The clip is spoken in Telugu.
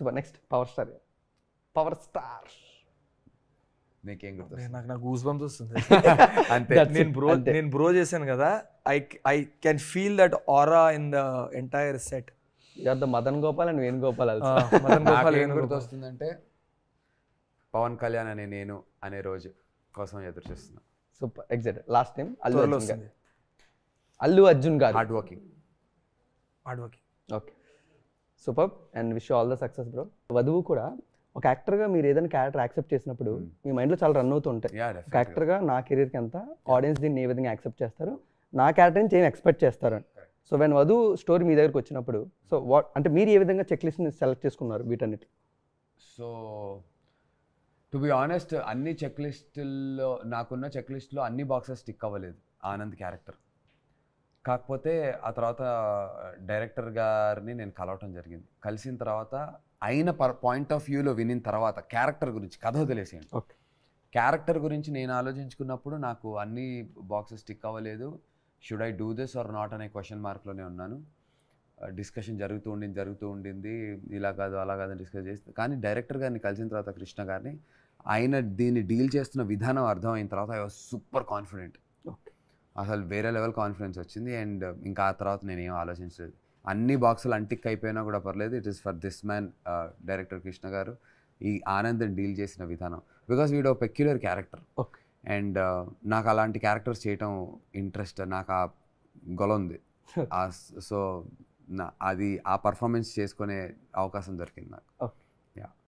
Super next power star power star నీకేం గుర్తు నేను- నాకు నాకు గూస్ బంప్స్ వస్తుంది అంతే That's నేను it, బ్రో అంతే. నేను బ్రో చేశాను కదా I I can feel that aura in the entire set you are the Madan Gopal and Venugopal also Madan Gopal నాకేం వేణుగోపాల్. గుర్తొస్తుందంటే పవన్ కళ్యాణ్ అనే నేను అనే రోజు కోసం ఎదురు చూస్తున్నా super exact last time Allu త్వరలో అర్జున్ గారు వస్తుంది అల్లు అర్జున్ గారు hard working hard working okay super and wish all the success bro Vadhuvu కూడా ఒక యాక్టర్గా మీరు ఏదైనా క్యారెక్టర్ యాక్సెప్ట్ చేసినప్పుడు మీ మైండ్లో చాలా రన్ అవుతూ ఉంటాయి యా ఒక యాక్టర్గా నా కెరీర్కి ఎంత ఆడియన్స్ దీన్ని ఏ విధంగా యాక్సెప్ట్ చేస్తారు నా క్యారెక్టర్ నుంచి ఏం ఎక్స్పెక్ట్ చేస్తారు అని సో వెన్ వధు స్టోరీ మీ దగ్గరకు వచ్చినప్పుడు సో వాట్ అంటే మీరు ఏ విధంగా చెక్ లిస్ట్ని సెలెక్ట్ చేసుకున్నారు వీటన్నిటి సో టు బి ఆనెస్ట్ అన్ని చెక్ లిస్టుల్లో నాకున్న చెక్ లిస్ట్లో అన్ని బాక్సెస్ స్టిక్ అవ్వలేదు ఆనంద్ క్యారెక్టర్ కాకపోతే ఆ తర్వాత డైరెక్టర్ గారిని నేను కలవటం జరిగింది కలిసిన తర్వాత అయిన పర్ పాయింట్ ఆఫ్ వ్యూలో వినిన తర్వాత క్యారెక్టర్ గురించి కథ వదిలేసేయండి ఓకే క్యారెక్టర్ గురించి నేను ఆలోచించుకున్నప్పుడు నాకు అన్ని బాక్సెస్ స్టిక్ అవ్వలేదు should I do this or not అనే క్వశ్చన్ మార్క్లోనే ఉన్నాను డిస్కషన్ జరుగుతూ ఉండింది జరుగుతూ ఉండింది ఇలా కాదు అలా కాదని డిస్కస్ చేస్తే కానీ డైరెక్టర్ గారిని కలిసిన తర్వాత కృష్ణ గారిని ఆయన దీన్ని డీల్ చేస్తున్న విధానం అర్థమైన తర్వాత I was super confident okay అసలు వేరే లెవెల్ కాన్ఫిడెన్స్ వచ్చింది అండ్ ఇంకా ఆ తర్వాత నేను ఏం ఆలోచించలేదు అన్ని బాక్సులు అంటిక్ అయిపోయినా కూడా పర్లేదు it is for this man director Krishna గారు ఈ ఆనందం డీల్ చేసిన విధానం బికాస్ వీడు పెక్యులర్ క్యారెక్టర్ ఓకే అండ్ నాకు అలాంటి క్యారెక్టర్స్ చేయటం ఇంట్రెస్ట్ నాకు ఆ గొల ఉంది సో నా అది ఆ పర్ఫార్మెన్స్ చేసుకునే అవకాశం దొరికింది నాకు ఓకే